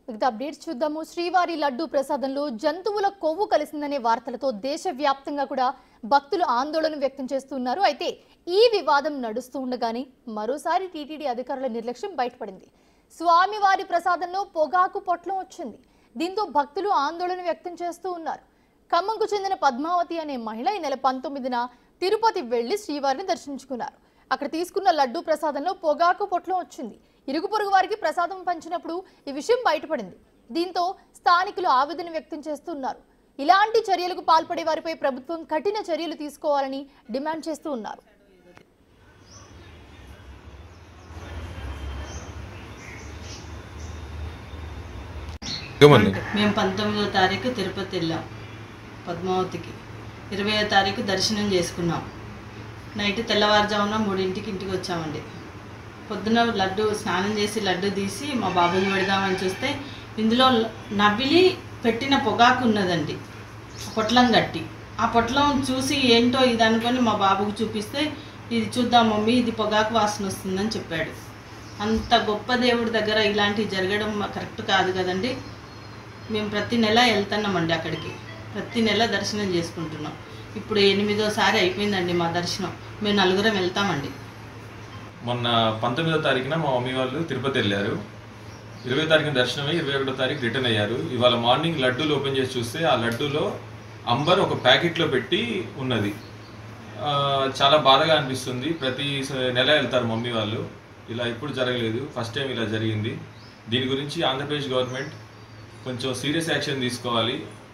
మిగతా అప్డేట్స్ చూద్దాము శ్రీవారి లడ్డు ప్రసాదంలో జంతువుల కొవ్వు కలిసిందనే వార్తలతో దేశవ్యాప్తంగా కూడా భక్తులు ఆందోళన వ్యక్తం చేస్తున్నారు అయితే ఈ వివాదం నడుస్తూ ఉండగానే మరోసారి టీటీడీ అధికారుల నిర్లక్ష్యం బయటపడింది స్వామివారి ప్రసాదంలో పొగాకు పొట్లం వచ్చింది దీంతో భక్తులు ఆందోళన వ్యక్తం చేస్తూ ఉన్నారు ఖమ్మంకు చెందిన పద్మావతి అనే మహిళ ఈ నెల పంతొమ్మిదిన తిరుపతి వెళ్లి శ్రీవారిని దర్శించుకున్నారు అక్కడ తీసుకున్న లడ్డు ప్రసాదంలో పొగాకు పొట్లం వచ్చింది ఇరుగు పొరుగు వారికి ప్రసాదం పంచినప్పుడు ఈ విషయం బయటపడింది దీంతో స్థానికులు ఆవేదన వ్యక్తం చేస్తున్నారు ఇలాంటి చర్యలకు పాల్పడే వారిపై ప్రభుత్వం కఠిన చర్యలు తీసుకోవాలని డిమాండ్ చేస్తూ ఉన్నారు ఇవ్వమండి మేము పంతొమ్మిదో తారీఖు తిరుపతి వెళ్ళాం పద్మావతికి ఇరవయో తారీఖు దర్శనం చేసుకున్నాం నైట్ తెల్లవారుజామున మూడింటికి ఇంటికి వచ్చామండి పొద్దున లడ్డు స్నానం చేసి లడ్డు తీసి మా బాబుకి పెడదామని చూస్తే ఇందులో ల- నవిలి పెట్టిన పొగాకు ఉన్నదండి పొట్లం కట్టి ఆ పొట్లం చూసి ఏంటో ఇది అనుకొని మా బాబుకు చూపిస్తే ఇది చూద్దాం మమ్మీ ఇది పొగాకు వాసన వస్తుందని చెప్పాడు అంత గొప్ప దేవుడి దగ్గర ఇలాంటివి జరగడం కరెక్ట్ కాదు కదండి మేము ప్రతి నెల వెళ్తున్నామండి అక్కడికి ప్రతి నెల దర్శనం చేసుకుంటున్నాం ఇప్పుడు ఎనిమిదోసారి అయిపోయిందండి మా దర్శనం మేము నలుగురం వెళ్తామండి మొన్న పంతొమ్మిదో తారీఖున మా మమ్మీ వాళ్ళు తిరుపతి వెళ్ళారు ఇరవై తారీఖున దర్శనమై ఇరవై ఒకటో తారీఖు రిటర్న్ అయ్యారు ఇవాళ మార్నింగ్ లడ్డూలు ఓపెన్ చేసి చూస్తే ఆ లడ్డూలో అంబర్ ఒక ప్యాకెట్లో పెట్టి ఉన్నది ఆ, చాలా బాధగా అనిపిస్తుంది ప్రతి స- నెల వెళ్తారు మమ్మీ వాళ్ళు ఇలా ఇప్పుడు జరగలేదు ఫస్ట్ టైం ఇలా జరిగింది దీని గురించి ఆంధ్రప్రదేశ్ గవర్నమెంట్ కొంచెం సీరియస్ యాక్షన్ తీసుకోవాలి